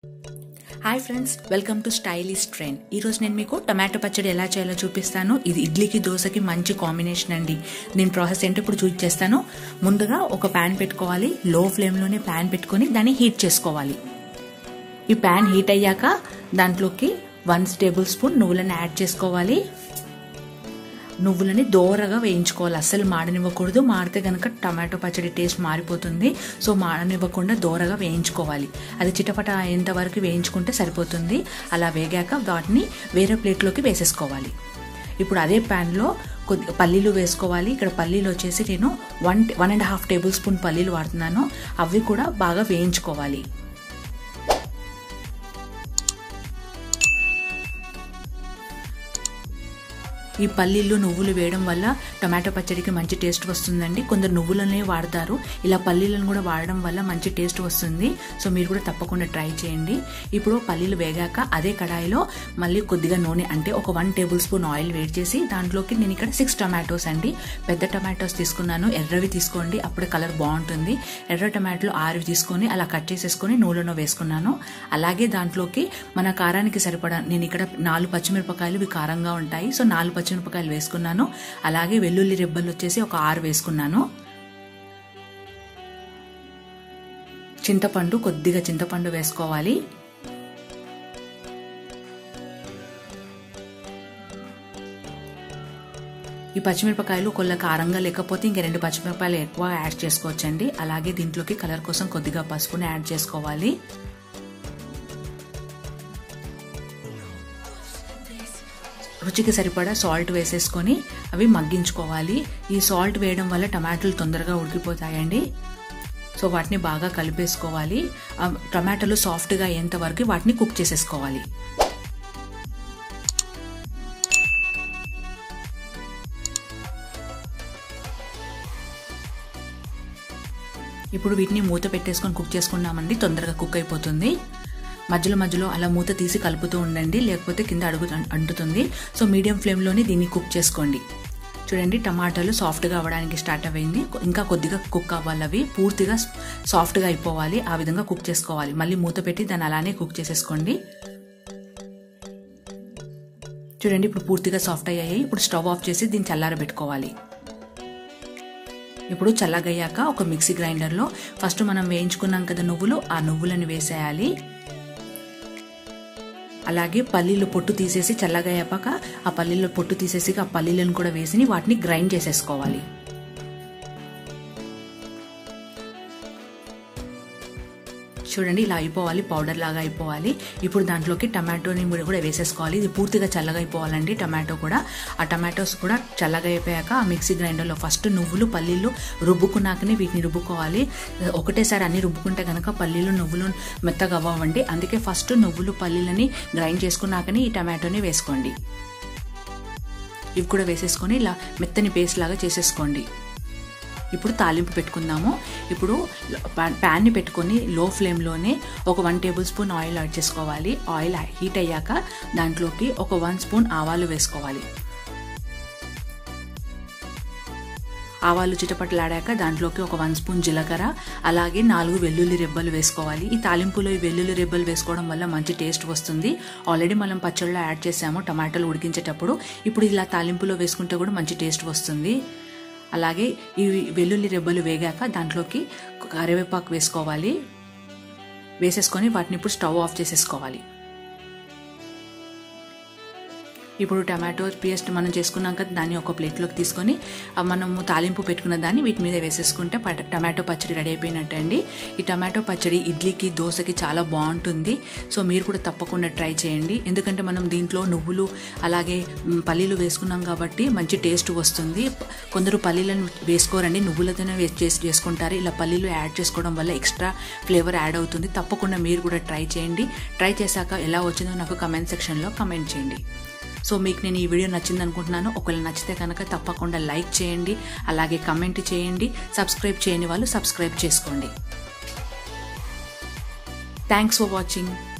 hi friends welcome to stylish trend ఈరోజు నేను మీకు టమాటో పచ్చడి ఎలా చేయాలో చూపిస్తాను ఇది ఇడ్లీకి దోశకి మంచి కాంబినేషన్ అండి దీని ప్రాసెస్ ఏంటో ఇప్పుడు చూపించేస్తాను ముందుగా ఒక ప్యాన్ పెట్టుకోవాలి లో ఫ్లేమ్లోనే ప్యాన్ పెట్టుకొని దాన్ని హీట్ చేసుకోవాలి ఈ ప్యాన్ హీట్ అయ్యాక దాంట్లోకి వన్ టేబుల్ స్పూన్ నువ్వులను యాడ్ చేసుకోవాలి నువ్వులని దోరగా వేయించుకోవాలి అస్సలు మాడనివ్వకూడదు మాడితే కనుక టమాటో పచ్చడి టేస్ట్ మారిపోతుంది సో మాడనివ్వకుండా దోరగా వేయించుకోవాలి అది చిటపట అయ్యేంత వరకు వేయించుకుంటే సరిపోతుంది అలా వేగాక వాటిని వేరే ప్లేట్లోకి వేసేసుకోవాలి ఇప్పుడు అదే ప్యాన్లో కొద్ది పల్లీలు వేసుకోవాలి ఇక్కడ పల్లీలు వచ్చేసి నేను one one and half tablespoon పల్లీలు వాడుతున్నాను అవి కూడా బాగా వేయించుకోవాలి ఈ పల్లీలు నువ్వులు వేయడం వల్ల టమాటో పచ్చడికి మంచి టేస్ట్ వస్తుందండి కొందరు నువ్వులనే వాడతారు ఇలా పల్లీలను కూడా వాడడం వల్ల మంచి టేస్ట్ వస్తుంది సో మీరు కూడా తప్పకుండా ట్రై చేయండి ఇప్పుడు పల్లీలు వేగాక అదే కడాయిలో మళ్ళీ కొద్దిగా నూనె అంటే ఒక వన్ టేబుల్ స్పూన్ ఆయిల్ వేడి చేసి దాంట్లోకి నేను ఇక్కడ సిక్స్ టమాటోస్ అండి పెద్ద టమాటోస్ తీసుకున్నాను ఎర్రవి తీసుకోండి అప్పుడే కలర్ బాగుంటుంది ఎర్ర టమాటోలు ఆరువి తీసుకొని అలా కట్ చేసేసుకొని నూనెలో వేసుకున్నాను అలాగే దాంట్లోకి మన కారానికి సరిపడా నేను ఇక్కడ నాలుగు పచ్చిమిరపకాయలు ఇవి కారంగా ఉంటాయి సో నాలుగు పచ్చిమిరపకాయలు వేసుకున్నాను అలాగే వెల్లుల్లి రెబ్బలు వచ్చేసి ఒక ఆరు వేసుకున్నాను చింతపండు కొద్దిగా చింతపండు వేసుకోవాలి ఈ పచ్చిమిరపకాయలు కొల్ల కారంగా లేకపోతే ఇంక రెండు పచ్చిమిరపకాయలు ఎక్కువ యాడ్ చేసుకోవచ్చండి అలాగే దీంట్లోకి కలర్ కోసం కొద్దిగా పసుపుని యాడ్ చేసుకోవాలి రుచికి సరిపడా సాల్ట్ వేసేసుకొని అవి మగ్గించుకోవాలి ఈ సాల్ట్ వేయడం వల్ల టమాటాలు తొందరగా ఉడికిపోతాయండి సో వాటిని బాగా కలిపేసుకోవాలి టమాటాలు సాఫ్ట్గా అయ్యేంత వరకు వాటిని కుక్ చేసేసుకోవాలి ఇప్పుడు వీటిని మూత పెట్టేసుకొని కుక్ చేసుకున్నామండి తొందరగా కుక్ అయిపోతుంది మధ్యలో మధ్యలో అలా మూత తీసి కలుపుతూ ఉండండి లేకపోతే కింద అడుగు అంటుతుంది సో మీడియం ఫ్లేమ్లోనే దీన్ని కుక్ చేసుకోండి చూడండి టమాటాలు సాఫ్ట్గా అవ్వడానికి స్టార్ట్ అయింది ఇంకా కొద్దిగా కుక్ అవ్వాలి అవి పూర్తిగా సాఫ్ట్గా అయిపోవాలి ఆ విధంగా కుక్ చేసుకోవాలి మళ్ళీ మూత పెట్టి దాన్ని అలానే కుక్ చేసేసుకోండి చూడండి ఇప్పుడు పూర్తిగా సాఫ్ట్ అయ్యాయి ఇప్పుడు స్టవ్ ఆఫ్ చేసి దీన్ని చల్లారబెట్టుకోవాలి ఇప్పుడు చల్లగయ్యాక ఒక మిక్సీ గ్రైండర్లో ఫస్ట్ మనం వేయించుకున్నాం కదా నువ్వులు ఆ నువ్వులను వేసేయాలి అలాగే పల్లీలు పొట్టు తీసేసి చల్లగా అయ్యాక ఆ పల్లీలు పొట్టు తీసేసి ఆ పల్లీలను కూడా వేసి వాటిని గ్రైండ్ చేసేసుకోవాలి చూడండి ఇలా అయిపోవాలి పౌడర్ లాగా అయిపోవాలి ఇప్పుడు దాంట్లోకి టమాటోని కూడా వేసేసుకోవాలి ఇది పూర్తిగా చల్లగా అయిపోవాలండి టమాటో కూడా ఆ టమాటోస్ కూడా చల్లగా అయిపోయాక ఆ మిక్సీ గ్రైండర్లో ఫస్ట్ నువ్వులు పల్లీలు రుబ్బుకున్నాకనే వీటిని రుబ్బుకోవాలి ఒకటేసారి అన్ని రుబ్బుకుంటే కనుక పల్లీలు నువ్వులు మెత్తగా అవ్వండి అందుకే ఫస్ట్ నువ్వులు పల్లీలని గ్రైండ్ చేసుకున్నాకనే ఈ టమాటోని వేసుకోండి ఇవి కూడా వేసేసుకొని ఇలా మెత్తని పేస్ట్ లాగా చేసేసుకోండి ఇప్పుడు తాలింపు పెట్టుకుందాము ఇప్పుడు ప్యాన్ని పెట్టుకొని లో ఫ్లేమ్లోనే ఒక one tablespoon oil add చేసుకోవాలి ఆయిల్ హీట్ అయ్యాక దాంట్లోకి ఒక వన్ స్పూన్ ఆవాలు వేసుకోవాలి ఆవాలు చిటపట్లాడాక దాంట్లోకి ఒక వన్ స్పూన్ జీలకర్ర అలాగే నాలుగు వెల్లుల్లి రెబ్బలు వేసుకోవాలి ఈ తాలింపులో ఈ వెల్లుల్లి రెబ్బలు వేసుకోవడం వల్ల మంచి టేస్ట్ వస్తుంది ఆల్రెడీ మనం పచ్చళ్ళలో యాడ్ చేసాము టమాటాలు ఉడికించేటప్పుడు ఇప్పుడు ఇలా తాలింపులో వేసుకుంటే కూడా మంచి టేస్ట్ వస్తుంది అలాగే ఈ వెల్లుల్లి రెబ్బలు వేగాక దాంట్లోకి కరివేపాకు వేసుకోవాలి వేసేసుకొని వాటిని ఇప్పుడు స్టవ్ ఆఫ్ చేసేసుకోవాలి ఇప్పుడు టమాటో పేస్ట్ మనం చేసుకున్నాం కదా దాన్ని ఒక ప్లేట్లోకి తీసుకొని మనము తాలింపు పెట్టుకున్న దాన్ని వీటి మీద వేసేసుకుంటే టమాటో పచ్చడి రెడీ అయిపోయినట్టు అండి ఈ టమాటో పచ్చడి ఇడ్లీకి దోశకి చాలా బాగుంటుంది సో మీరు కూడా తప్పకుండా ట్రై చేయండి ఎందుకంటే మనం దీంట్లో నువ్వులు అలాగే పల్లీలు వేసుకున్నాం కాబట్టి మంచి టేస్ట్ వస్తుంది కొందరు పల్లీలను వేసుకోరండి నువ్వులతోనే చేసి చేసుకుంటారు ఇలా పల్లీలు యాడ్ చేసుకోవడం వల్ల ఎక్స్ట్రా ఫ్లేవర్ యాడ్ అవుతుంది తప్పకుండా మీరు కూడా ట్రై చేయండి ట్రై చేశాక ఎలా వచ్చిందో నాకు కమెంట్ సెక్షన్లో కమెంట్ చేయండి సో మీకు నేను ఈ వీడియో నచ్చింది అనుకుంటున్నాను ఒకవేళ నచ్చితే కనుక తప్పకుండా లైక్ చేయండి అలాగే కమెంట్ చేయండి సబ్స్క్రైబ్ చేయని వాళ్ళు సబ్స్క్రైబ్ చేసుకోండి థ్యాంక్స్ ఫర్ వాచింగ్